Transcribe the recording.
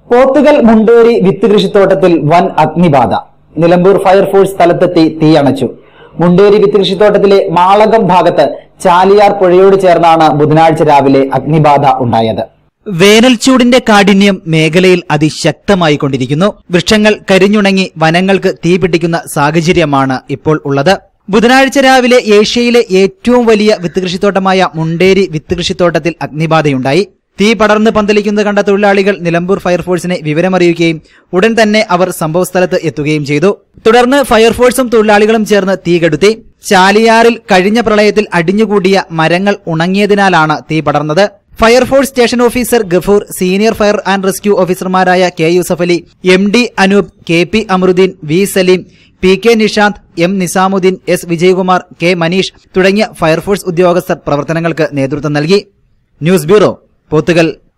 പോത്തുകൽ മുണ്ടേരി വിത്ത് കൃഷിത്തോട്ടത്തിൽ വൻ അഗ്നിബാധ നിലമ്പൂർ ഫയർഫോഴ്സ് സ്ഥലത്തെത്തി തീയണച്ചു മുണ്ടേരി വിത്ത് കൃഷിത്തോട്ടത്തിലെ മാളകം ഭാഗത്ത് ചാലിയാർ പുഴയോട് ചേർന്നാണ് ബുധനാഴ്ച രാവിലെ അഗ്നിബാധ ഉണ്ടായത് വേനൽച്ചൂടിന്റെ കാഠിന്യം മേഖലയിൽ അതിശക്തമായി കൊണ്ടിരിക്കുന്നു വൃക്ഷങ്ങൾ കരിഞ്ഞുണങ്ങി വനങ്ങൾക്ക് തീപിടിക്കുന്ന സാഹചര്യമാണ് ഇപ്പോൾ ഉള്ളത് ബുധനാഴ്ച രാവിലെ ഏഷ്യയിലെ ഏറ്റവും വലിയ വിത്ത് കൃഷിത്തോട്ടമായ മുണ്ടേരി വിത്ത് കൃഷിത്തോട്ടത്തിൽ അഗ്നിബാധയുണ്ടായി തീ പടർന്ന് പന്തലിക്കുന്നത് കണ്ട തൊഴിലാളികൾ നിലമ്പൂർ ഫയർഫോഴ്സിനെ വിവരമറിയിക്കുകയും ഉടൻ തന്നെ അവർ സംഭവസ്ഥലത്ത് എത്തുകയും ചെയ്തു തുടർന്ന് ഫയർഫോഴ്സും തൊഴിലാളികളും ചേർന്ന് തീ കെടുത്തി ചാലിയാറിൽ കഴിഞ്ഞ പ്രളയത്തിൽ അടിഞ്ഞുകൂടിയ മരങ്ങൾ ഉണങ്ങിയതിനാലാണ് തീ പടർന്നത് fire force station officer Gafoor senior fire and rescue ഓഫീസർമാരായ K Yusuf Ali M D Anoop K P Amaruddeen V Saleem P K Nishanth M Nizamuddin S Vijayakumar K Manish തുടങ്ങിയ ഫയർഫോഴ്സ് ഉദ്യോഗസ്ഥർ പ്രവർത്തനങ്ങൾക്ക് നേതൃത്വം നൽകി ന്യൂസ് ബ്യൂറോ പോത്തുകൽ